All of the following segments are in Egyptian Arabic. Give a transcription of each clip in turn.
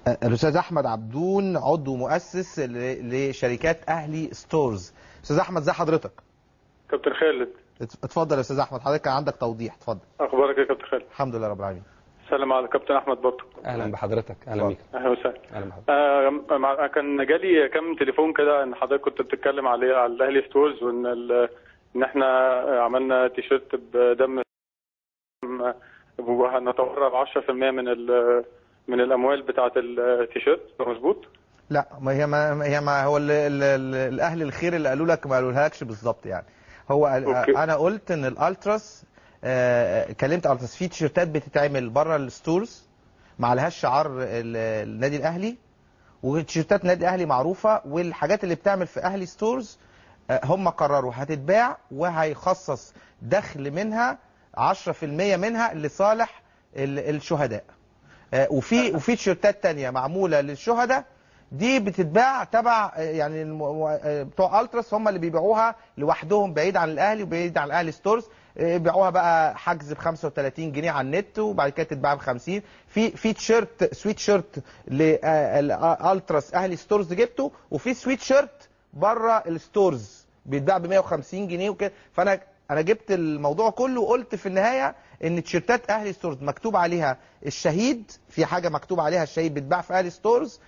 الاستاذ احمد عبدون عضو مؤسس ل- لشركات اهلي ستورز استاذ احمد ازي حضرتك كابتن خالد ات- اتفضل يا استاذ احمد حضرتك كان عندك توضيح اتفضل اخبارك يا كابتن خالد الحمد لله رب العالمين سلام على كابتن احمد برضه اهلا بحضرتك اهلا بيك اهلا وسهلا اهلا بحضرتك آه مع- كان جالي كام تليفون كده ان حضرتك كنت بتتكلم عليه على الاهلي ستورز وان ال- ان احنا عملنا تيشيرت بدم وهنتبرع ب 10% من ال- من الاموال بتاعه التيشيرت ده مظبوط؟ لا ما هي ما هي ما هو ال ال ال الاهل الخير اللي قالوا لك ما قالولهاش بالظبط يعني هو ال- أوكي. انا قلت ان الالتراس آه، كلمت التراس في تيشيرتات بتتعمل بره الستورز ما عليهاش شعار ال- النادي الاهلي وتيشيرتات النادي الاهلي معروفه والحاجات اللي بتعمل في اهلي ستورز آه، هم قرروا هتتباع وهيخصص دخل منها 10% منها لصالح ال- الشهداء آه، وفي وفي تيشيرتات تانية معمولة للشهداء دي بتتباع تبع آه، يعني الم- آه، بتوع التراس هم اللي بيبيعوها لوحدهم بعيد عن الاهلي وبعيد عن الاهلي ستورز آه، بيبيعوها بقى حجز ب 35 جنيه على النت وبعد كده تتباع ب 50 في في تيشيرت سويت شيرت لالتراس اهلي ستورز جبته وفي سويت شيرت بره الستورز بيتباع ب 150 جنيه وكده فانا انا جبت الموضوع كله وقلت في النهايه ان تيشيرتات اهلي ستورز مكتوب عليها الشهيد في حاجه مكتوب عليها الشهيد بتباع في اهلي ستورز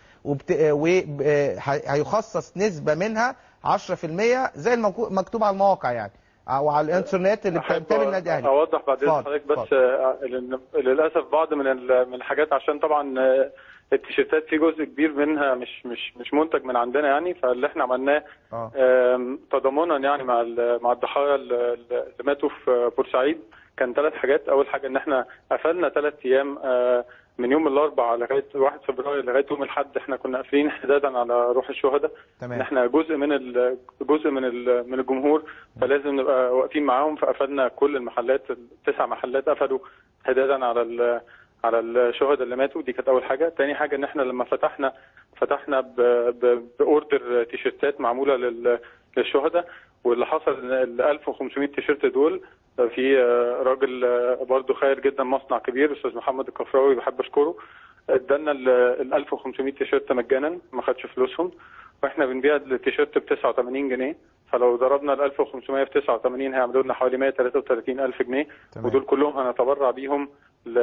وهيخصص نسبه منها 10% زي المكتوب على المواقع يعني او على الانترنت اللي أحب بتنتمي للنادي الاهلي اوضح بعد اذن اتفضل، حضرتك بس اتفضل. آه، لأن للاسف بعض من ال- من الحاجات عشان طبعا آه، التيشيرتات في جزء كبير منها مش مش مش منتج من عندنا يعني فاللي احنا عملناه اه آم، تضامنا يعني مع ال- مع الضحايا ال- ال- اللي ماتوا في بورسعيد كان ثلاث حاجات اول حاجه ان احنا قفلنا ثلاث ايام آه، من يوم الاربعاء لغايه 1 فبراير لغايه يوم الاحد احنا كنا قافلين حدادا على روح الشهداء ان تمام احنا جزء من ال- جزء من ال- من الجمهور فلازم نبقى واقفين معاهم فقفلنا كل المحلات التسع محلات قفلوا حدادا على ال- على الشهداء اللي ماتوا دي كانت اول حاجه تاني حاجه ان احنا لما فتحنا فتحنا ب- ب- باوردر تيشيرتات معموله لل- للشهداء واللي حصل ان ال 1500 تيشيرت دول في آه، راجل آه، برضه خير جدا مصنع كبير استاذ محمد الكفراوي بحب اشكره ادالنا ال 1500 تيشيرت مجانا ما خدش فلوسهم واحنا بنبيع التيشيرت ب 89 جنيه فلو ضربنا ال 1500 في 89 هيعملوا لنا حوالي 133 الف جنيه تمام. ودول كلهم هنتبرع بيهم ل-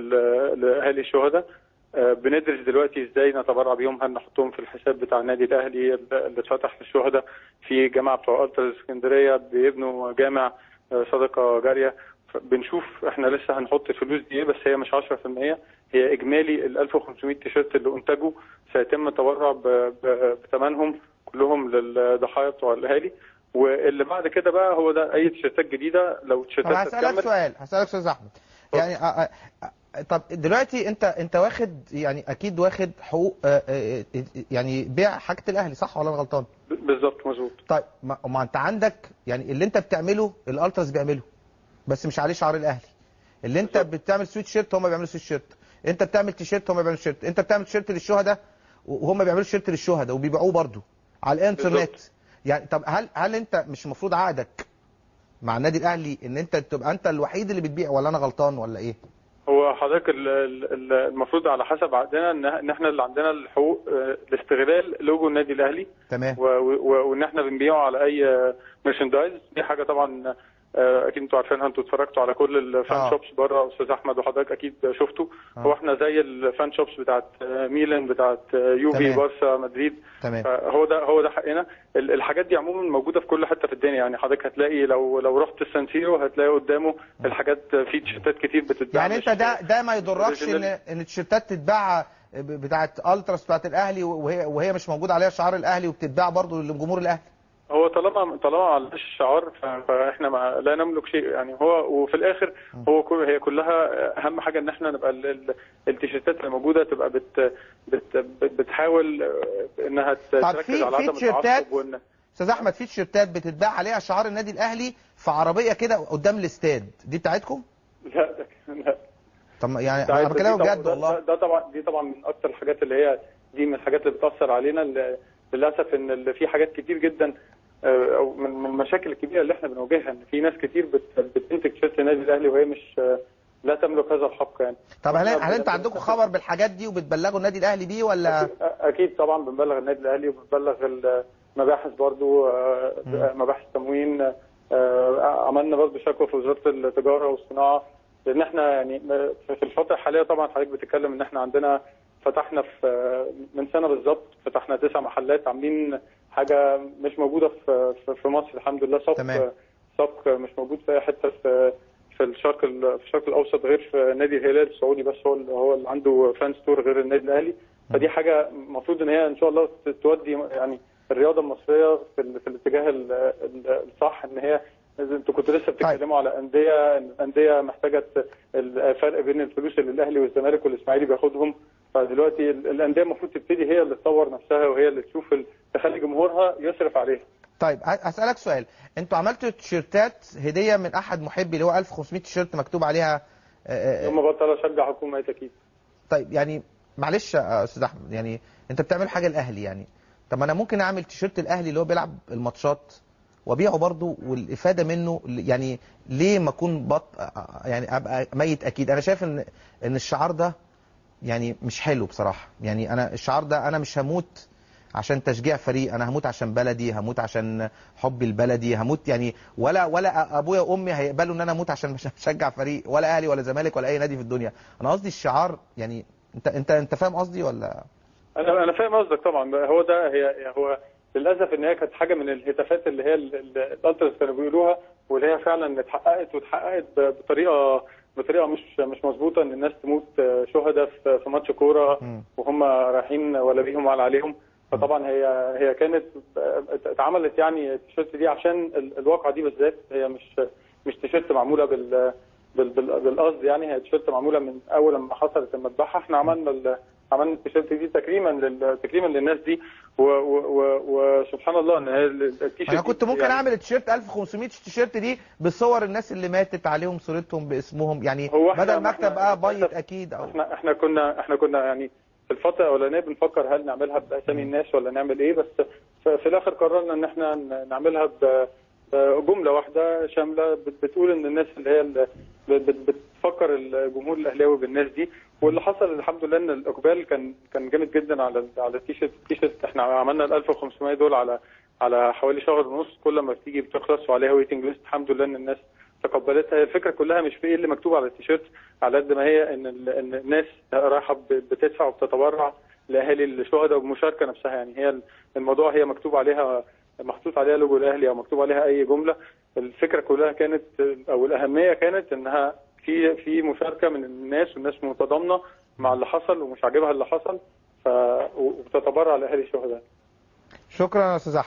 لل- لاهالي الشهداء آه، بندرس دلوقتي ازاي نتبرع بيهم هل نحطهم في الحساب بتاع النادي الاهلي اللي اتفتح للشهداء في جامعه بتوع التر اسكندريه بيبنوا جامع آه، صدقه جاريه ف- بنشوف احنا لسه هنحط الفلوس دي ايه بس هي مش 10% هي اجمالي ال 1500 تيشيرت اللي انتجوا سيتم التبرع ب- ب- بثمنهم كلهم للضحايا بتوع الاهالي واللي بعد كده بقى هو ده اي تيشيرتات جديده لو طب تيشيرتات هسألك هتكمل سؤال هسألك استاذ احمد يعني آه، آه، آه، طب دلوقتي انت انت واخد يعني اكيد واخد حقوق آه، آه، آه، يعني بيع حاجه الاهلي صح ولا انا غلطان؟ ب- بالظبط مظبوط طيب ما, ما انت عندك يعني اللي انت بتعمله الالتراس بيعمله بس مش عليه شعار الاهلي اللي انت بالظبط. بتعمل سويت شيرت هم بيعملوا سويت شيرت انت بتعمل تيشيرت هم بيعملوا تيشيرت انت بتعمل تيشيرت للشهداء وهم بيعملوا تيشيرت للشهداء وبيبيعوه برضه على الانترنت بالظبط. يعني طب هل هل انت مش المفروض عقدك مع النادي الاهلي ان انت تبقى انت الوحيد اللي بتبيع ولا انا غلطان ولا ايه؟ هو حضرتك ال- ال- ال- المفروض على حسب عقدنا ان ان احنا اللي عندنا الحقوق آه، لاستغلال لوجو النادي الاهلي تمام و- و- وان احنا بنبيعه على اي ميرشندايز دي حاجه طبعا آه، اكيد انتوا عارفينها انتوا اتفرجتوا على كل الفان آه. شوبس بره استاذ احمد وحضرتك اكيد شفتوا آه. هو احنا زي الفان شوبس بتاعت آه، ميلان بتاعت آه، يوفي تمام. بارسا مدريد تمام هو ده هو ده حقنا ال- الحاجات دي عموما موجوده في كل حته في الدنيا يعني حضرتك هتلاقي لو لو رحت السانسيرو هتلاقي قدامه الحاجات في تيشيرتات كتير بتتباع يعني انت مش- ده ده ما يضركش ان original. ان التيشيرتات تتباع ب- بتاعت التراس بتاعت الاهلي وهي وهي مش موجود عليها شعار الاهلي وبتتباع برضه لجمهور الاهلي هو طالما طالما على الشعار ف- فاحنا ما لا نملك شيء يعني هو وفي الاخر هو كل هي كلها اهم حاجه ان احنا نبقى ال- ال- التيشيرتات اللي موجوده تبقى بت بت بت- بتحاول آه، انها ت- طب تركز في- على في عدم تيشيرتات التعصب وان استاذ احمد في تيشيرتات بتتباع عليها شعار النادي الاهلي في عربيه كده قدام الاستاد دي بتاعتكم لا ده- لا طب ما- يعني ده- انا دي بكلمك طبعا- بجد ده- والله ده, ده طبعا دي طبعا من اكتر الحاجات اللي هي دي من الحاجات اللي بتاثر علينا اللي- للاسف ان اللي في حاجات كتير جدا آه، او من من المشاكل الكبيره اللي احنا بنواجهها ان في ناس كتير بت- بتنتج تيشيرت النادي الاهلي وهي مش آه، لا تملك هذا الحق يعني طب هل إحنا هل انتوا بن- عندكم خبر بالحاجات دي وبتبلغوا النادي الاهلي بيه ولا أكيد- اكيد طبعا بنبلغ النادي الاهلي وبنبلغ المباحث برضو آه، مم. مباحث تموين آه، عملنا برضو شكوى في وزاره التجاره والصناعه لان احنا يعني في الفتره الحاليه طبعا حضرتك بتتكلم ان احنا عندنا فتحنا في من سنه بالظبط فتحنا تسع محلات عاملين حاجه مش موجوده في في- في مصر الحمد لله تمام. سبق سبق مش موجود في اي حته في في الشرق ال- في الشرق الاوسط غير في نادي الهلال السعودي بس هو اللي هو اللي عنده فان ستور غير النادي الاهلي فدي حاجه المفروض ان هي ان شاء الله ت- تودي يعني الرياضه المصريه في, ال- في الاتجاه ال- ال- الصح ان هي انتوا كنتوا لسه بتتكلموا على انديه إن الانديه محتاجه ت- الفرق بين الفلوس اللي الاهلي والزمالك والاسماعيلي بياخدهم فدلوقتي ال- الانديه المفروض تبتدي هي اللي تطور نفسها وهي اللي تشوف ال- تخلي جمهورها يصرف عليها طيب ه- هسألك سؤال انتوا عملتوا تيشيرتات هدية من احد محبي اللي هو 1500 تيشيرت مكتوب عليها آه، آه، يوم ما بطل اشجع حكومه اكيد طيب يعني معلش يا استاذ احمد يعني انت بتعمل حاجه الاهلي يعني طب ما انا ممكن اعمل تيشيرت الاهلي اللي هو بيلعب الماتشات وابيعه برضه والافاده منه يعني ليه ما اكون بط يعني ابقى ميت اكيد انا شايف ان ان الشعار ده يعني مش حلو بصراحه يعني انا الشعار ده انا مش هموت عشان تشجيع فريق انا هموت عشان بلدي هموت عشان حبي البلدي هموت يعني ولا ولا ابويا وامي هيقبلوا ان انا اموت عشان مش اشجع فريق ولا اهلي ولا زمالك ولا اي نادي في الدنيا انا قصدي الشعار يعني انت انت انت فاهم قصدي ولا انا انا فاهم قصدك طبعا هو ده هي هو للاسف ان هي كانت حاجه من الهتافات اللي هي ال- ال- الالتراس كانوا بيقولوها واللي هي فعلا اتحققت واتحققت ب- بطريقه بطريقه مش مش مظبوطه ان الناس تموت شهداء في في ماتش كوره مم. وهم رايحين ولا بيهم ولا عليهم فطبعا هي هي كانت اتعملت يعني التيشيرت دي عشان ال- الواقعه دي بالذات هي مش مش تيشيرت معموله بال بال- بال- بالقصد يعني هي تيشيرت معموله من اول لما حصلت المذبحه احنا عملنا ال- عملنا التيشيرت دي تكريما لل... تكريما للناس دي و... و... و... وسبحان الله ان هي ال- التيشيرت انا دي كنت ممكن يعني اعمل التيشيرت 1500 تيشيرت دي بصور الناس اللي ماتت عليهم صورتهم باسمهم يعني هو إحنا- بدل ما ما اكتب إحنا بقى بيض للأسف اكيد او احنا احنا كنا احنا كنا يعني في الفتره الاولانيه بنفكر هل نعملها باسامي الناس ولا نعمل ايه بس ف- في الاخر قررنا ان احنا ن- نعملها ب جمله واحده شامله بت- بتقول ان الناس اللي هي اللي بت- بتفكر الجمهور الاهلاوي بالناس دي واللي حصل الحمد لله ان الاقبال كان كان جامد جدا على ال- على التيشيرت التيشيرت احنا عملنا ال 1500 دول على على حوالي شهر ونص كل ما بتيجي بتخلص وعليها ويتنج ليست الحمد لله ان الناس تقبلتها هي الفكره كلها مش في ايه اللي مكتوب على التيشيرت على قد ما هي ان ال- ان الناس رايحه ب- بتدفع وبتتبرع لاهالي الشهداء وبمشاركه نفسها يعني هي الموضوع هي مكتوب عليها محطوط عليها لوجو الاهلي او مكتوب عليها اي جمله الفكره كلها كانت او الاهميه كانت انها في في مشاركه من الناس والناس متضامنه مع اللي حصل ومش عاجبها اللي حصل ف وبتتبرع لاهالي الشهداء شكرا يا استاذ احمد